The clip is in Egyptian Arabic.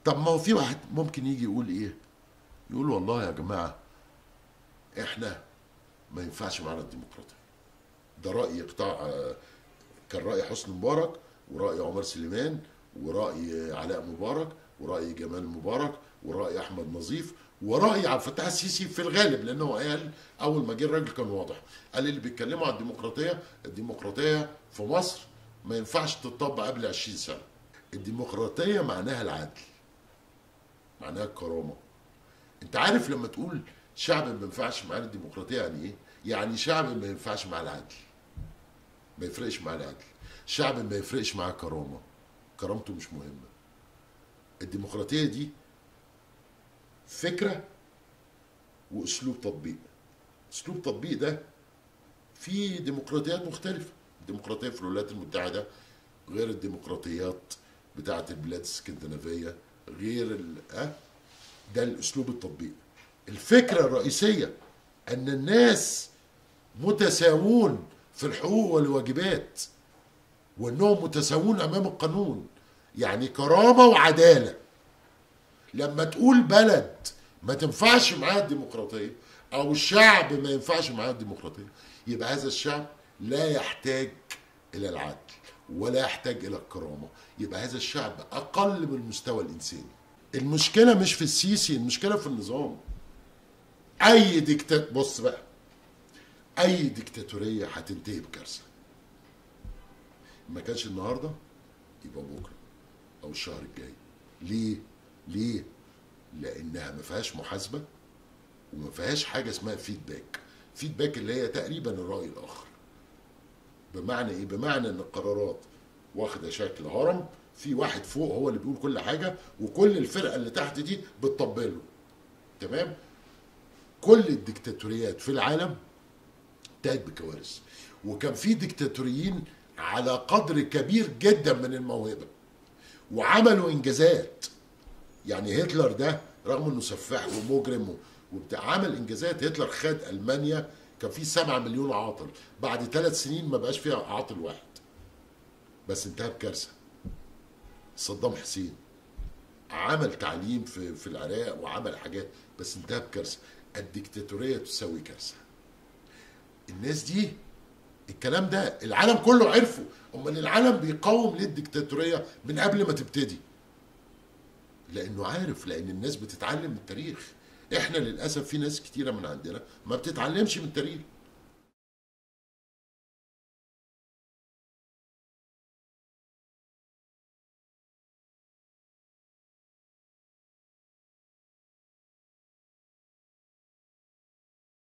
طب ما هو في واحد ممكن يجي يقول ايه يقول والله يا جماعه احنا ما ينفعش معانا الديمقراطيه ده راي قطاع آه، كان راي حسني مبارك وراي عمر سليمان وراي علاء مبارك وراي جمال مبارك وراي احمد نظيف وراي عبد الفتاح السيسي في الغالب لانه قال اول ما جه الراجل كان واضح قال اللي بيتكلموا عن الديمقراطيه الديمقراطيه في مصر ما ينفعش تطبق قبل 20 سنه الديمقراطيه معناها العدل معناها الكرامه انت عارف لما تقول شعب ما ينفعش معاه الديمقراطيه يعني ايه يعني شعب ما ينفعش مع العدل ما يفرقش مع العدل شعب ما يفرقش معاه كرامه كرامته مش مهمه الديمقراطيه دي فكره واسلوب تطبيق اسلوب تطبيق ده في ديمقراطيات مختلفه الديمقراطيه في الولايات المتحده غير الديمقراطيات بتاعه البلاد الاسكندنافيه غير ال... أه؟ ده الاسلوب التطبيق الفكره الرئيسيه ان الناس متساوون في الحقوق والواجبات وانهم متساوون امام القانون يعني كرامه وعداله لما تقول بلد ما تنفعش معاها الديمقراطيه او الشعب ما ينفعش معاه الديمقراطيه يبقى هذا الشعب لا يحتاج الى العدل ولا يحتاج الى الكرامه يبقى هذا الشعب اقل من المستوى الانساني المشكله مش في السيسي المشكله في النظام اي ديكتات بص بقى اي ديكتاتوريه هتنتهي بكارثه ما كانش النهارده يبقى بكره او الشهر الجاي ليه ليه لانها ما فيهاش محاسبه وما فيهاش حاجه اسمها فيدباك فيدباك اللي هي تقريبا الراي الاخر بمعنى ايه بمعنى ان القرارات واخده شكل هرم في واحد فوق هو اللي بيقول كل حاجه وكل الفرقه اللي تحت دي بتطبله تمام كل الديكتاتوريات في العالم انتهت بكوارث وكان في ديكتاتوريين على قدر كبير جدا من الموهبه وعملوا انجازات يعني هتلر ده رغم انه سفاح ومجرم وبتاع عمل انجازات هتلر خد المانيا كان في 7 مليون عاطل بعد ثلاث سنين ما بقاش فيها عاطل واحد بس انتهى بكارثه صدام حسين عمل تعليم في في العراق وعمل حاجات بس انتهى بكارثه الديكتاتوريه تساوي كارثه الناس دي الكلام ده العالم كله عرفه امال العالم بيقاوم ليه الديكتاتوريه من قبل ما تبتدي لانه عارف لان الناس بتتعلم من التاريخ احنا للاسف في ناس كتيره من عندنا ما بتتعلمش من التاريخ